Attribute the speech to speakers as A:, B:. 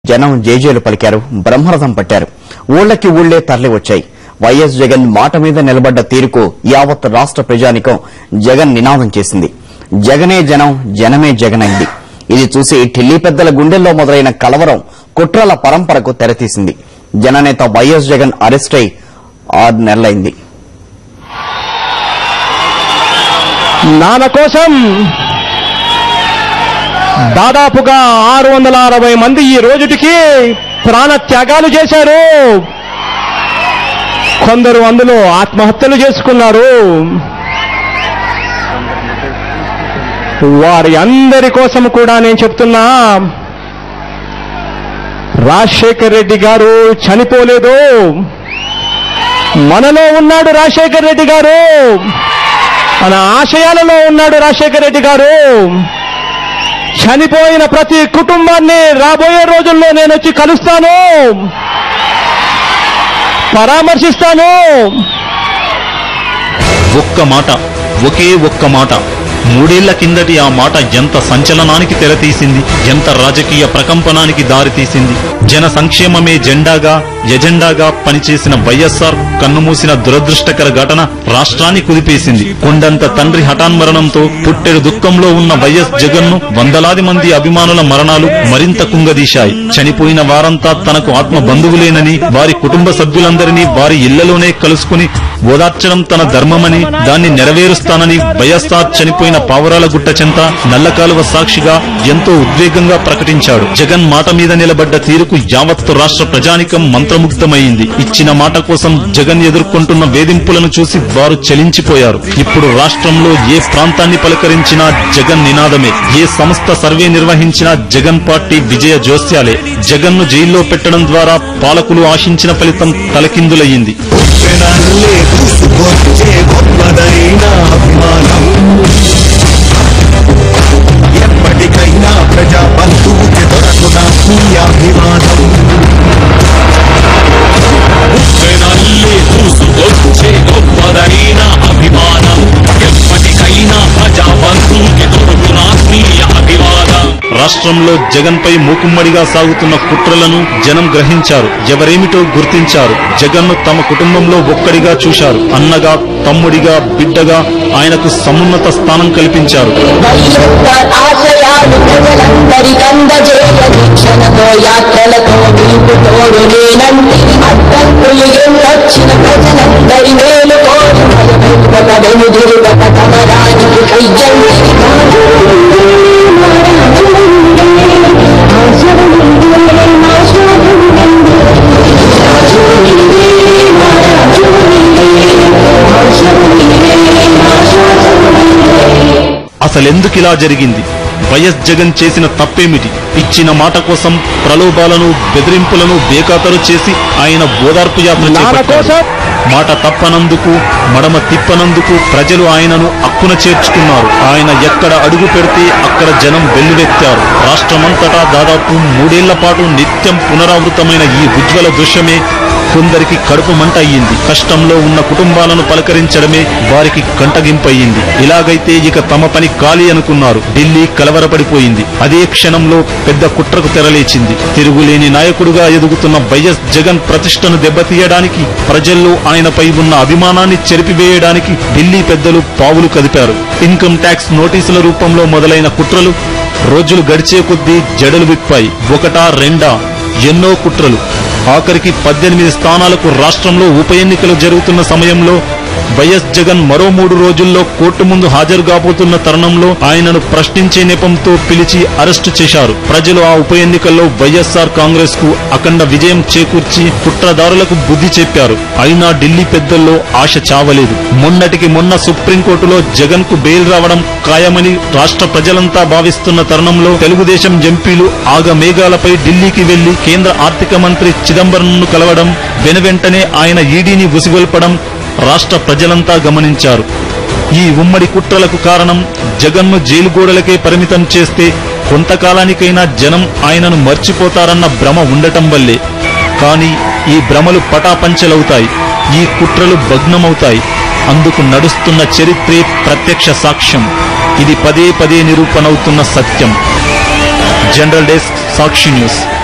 A: జనం జేజేలు పలికారు బ్రహ్మరథం పట్టారు ఊళ్ళకి ఊళ్ళే తరలి వచ్చాయి వైఎస్ జగన్ మాట మీద నిలబడ్డ తీరుకు యావత్ రాష్ట్ర ప్రజానికం జగన్ నినాదం చేసింది జగనే జనం జనమే జగన్ అయింది ఇది చూసి ఢిల్లీ పెద్దల గుండెల్లో మొదలైన కలవరం కుట్రల పరంపరకు తెరతీసింది జననేత వైఎస్ జగన్ అరెస్ట్ అయి ఆరు నెలలైంది
B: నాన్న కోసం దాదాపుగా ఆరు వందల అరవై మంది ఈ రోజుటికి ప్రాణ త్యాగాలు చేశారు కొందరు అందులో ఆత్మహత్యలు చేసుకున్నారు వారి అందరి కోసం కూడా నేను చెప్తున్నా రాజశేఖర్ రెడ్డి గారు చనిపోలేదు మనలో ఉన్నాడు రాజశేఖర్ రెడ్డి గారు మన ఆశయాలలో ఉన్నాడు రాజశేఖర రెడ్డి గారు చనిపోయిన ప్రతి కుటుంబాన్ని రాబోయే రోజుల్లో నేను వచ్చి కలుస్తాను పరామర్శిస్తాను
C: ఒక్క మాట ఒకే ఒక్క మాట మూడేళ్ల కిందటి ఆ మాట ఎంత సంచలనానికి తెరతీసింది ఎంత రాజకీయ ప్రకంపనానికి దారితీసింది జన సంక్షేమమే జెండాగా ఎజెండాగా పనిచేసిన వైఎస్ఆర్ కన్నుమూసిన దురదృష్టకర ఘటన రాష్ట్రాన్ని కుదిపేసింది కొండంత తండ్రి హఠాన్మరణంతో పుట్టెడు దుఃఖంలో ఉన్న వైఎస్ జగన్ను వందలాది మంది అభిమానుల మరణాలు మరింత కుంగదీశాయి చనిపోయిన వారంతా తనకు ఆత్మ బంధువులేనని వారి కుటుంబ సభ్యులందరినీ వారి ఇళ్లలోనే కలుసుకుని ఓదార్చడం తన ధర్మమని దాన్ని నెరవేరుస్తానని వైఎస్ఆర్ చనిపోయిన పావురాల గుట్ట చెంత నల్లకాలువ సాక్షిగా ఎంతో ఉద్వేగంగా ప్రకటించాడు జగన్ మాట మీద నిలబడ్డ తీరుకు యావత్తు రాష్ట్ర ప్రజానికం మంత్రముగ్ధమైంది ఇచ్చిన మాట కోసం జగన్ ఎదుర్కొంటున్న వేధింపులను చూసి వారు చలించిపోయారు ఇప్పుడు రాష్ట్రంలో ఏ ప్రాంతాన్ని పలకరించినా జగన్ నినాదమే ఏ సంస్థ సర్వే నిర్వహించినా జగన్ పార్టీ విజయ జోస్యాలే జగన్ ను జైల్లో పెట్టడం ద్వారా పాలకులు ఆశించిన ఫలితం తలకిందులయ్యింది
D: పెనల్లే దూసుకొచ్చే గొప్పదైన అభిమానం ఎప్పటికైనా ప్రజా బంధువుకి దొరకున ఈ అభిమానం పెనల్లే దూసుకొచ్చే గొప్పదైన అభిమానం ఎప్పటికైనా ప్రజా బంధువుకి దొరకున ఈ అభిమానం
C: రాష్ట్రంలో జగన్ పై మూకుమ్మడిగా సాగుతున్న కుట్రలను జనం గ్రహించారు ఎవరేమిటో గుర్తించారు జగన్ ను తమ కుటుంబంలో ఒక్కడిగా చూశారు అన్నగా తమ్ముడిగా బిడ్డగా ఆయనకు సమున్నత స్థానం కల్పించారు
E: వైఎస్ఆర్ ఆశయాలు ప్రజలందరికందజేయ దీక్షణతో యాత్రలతో మీకు తోడు నేనంటి అడ్డంకులు ఎన్నొచ్చిన ప్రజలందరి మేలు కోరి భయపెట్టుక వెనుదిరుగక తమరానికి కయ్యండి
C: అసలెందుకిలా జరిగింది వైఎస్ జగన్ చేసిన తప్పేమిటి ఇచ్చిన మాట కోసం ప్రలోభాలను బెదిరింపులను బేఖాతరు చేసి ఆయన ఓదార్పు యాత్ర
B: నాన్న
C: చేపట్టారు.
B: కోసం
C: మాట తప్పనందుకు మడమ తిప్పనందుకు ప్రజలు ఆయనను అక్కున చేర్చుకున్నారు ఆయన ఎక్కడ అడుగు పెడితే అక్కడ జనం వెల్లువెత్తారు రాష్ట్రమంతటా దాదాపు మూడేళ్ల పాటు నిత్యం పునరావృతమైన ఈ ఉజ్వల దృశ్యమే కొందరికి కడుపు మంట అయ్యింది కష్టంలో ఉన్న కుటుంబాలను పలకరించడమే వారికి కంటగింపయ్యింది ఇలాగైతే ఇక తమ పని ఖాళీ అనుకున్నారు ఢిల్లీ కలవరపడిపోయింది అదే క్షణంలో పెద్ద కుట్రకు తెరలేచింది తిరుగులేని నాయకుడుగా ఎదుగుతున్న వైఎస్ జగన్ ప్రతిష్టను దెబ్బతీయడానికి ప్రజల్లో ఆయనపై ఉన్న అభిమానాన్ని చెరిపివేయడానికి ఢిల్లీ పెద్దలు పావులు కదిపారు ఇన్కమ్ ట్యాక్స్ నోటీసుల రూపంలో మొదలైన కుట్రలు రోజులు గడిచే కొద్దీ జడలు విప్పాయి ఒకటా రెండా ఎన్నో కుట్రలు ఆఖరికి పద్దెనిమిది స్థానాలకు రాష్ట్రంలో ఉప ఎన్నికలు జరుగుతున్న సమయంలో వైఎస్ జగన్ మరో మూడు రోజుల్లో కోర్టు ముందు హాజరు కాబోతున్న తరుణంలో ఆయనను ప్రశ్నించే నెపంతో పిలిచి అరెస్టు చేశారు ప్రజలు ఆ ఉప ఎన్నికల్లో వైఎస్ఆర్ కాంగ్రెస్ కు అఖండ విజయం చేకూర్చి కుట్రదారులకు బుద్ధి చెప్పారు అయినా ఢిల్లీ పెద్దల్లో ఆశ చావలేదు మొన్నటికి మొన్న సుప్రీంకోర్టులో జగన్ కు బెయిల్ రావడం ఖాయమని రాష్ట్ర ప్రజలంతా భావిస్తున్న తరుణంలో తెలుగుదేశం ఎంపీలు ఆగమేఘాలపై ఢిల్లీకి వెళ్లి కేంద్ర ఆర్థిక మంత్రి చిదంబరంను కలవడం వెనువెంటనే ఆయన ఈడీని ఉసిగొల్పడం రాష్ట్ర ప్రజలంతా గమనించారు ఈ ఉమ్మడి కుట్రలకు కారణం జగన్ను జైలు గోడలకే పరిమితం చేస్తే కొంతకాలానికైనా జనం ఆయనను మర్చిపోతారన్న భ్రమ ఉండటం వల్లే కానీ ఈ భ్రమలు పటాపంచలవుతాయి ఈ కుట్రలు భగ్నమవుతాయి అందుకు నడుస్తున్న చరిత్రే ప్రత్యక్ష సాక్ష్యం ఇది పదే పదే నిరూపణవుతున్న సత్యం జనరల్ డెస్క్ సాక్షి న్యూస్